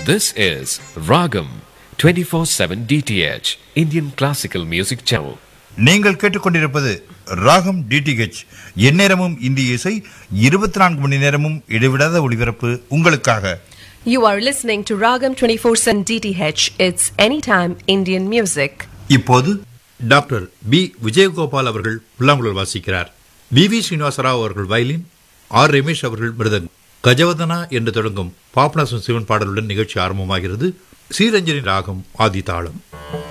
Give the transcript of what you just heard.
This is Ragam 24/7 DTH Indian Classical Music Channel. நீங்கள் கேட்டுக்கொண்டிருப்பது ராகம் டிடிஹெச் எந்நேரமும் இந்திய இசை இருபத்தி நான்கு மணி நேரமும் இடைவிடாத ஒளிபரப்பு உங்களுக்காக You are listening to Ragam 24/7 DTH. It's anytime Indian music. இப்போது டாக்டர் பி விஜயகோபால் அவர்கள் புல்லாங்குழல் வாசிக்கிறார் வி வி ஸ்ரீனிவாசராவ் அவர்கள் வயலின் ஆர் ரமேஷ் அவர்கள் மிருதங் கஜவதனா என்று தொடங்கும் பாபநாசம் சிவன் பாடலுடன் நிகழ்ச்சி ஆரம்பமாகிறது ஸ்ரீரஞ்சனி ராகம் ஆதி தாளம்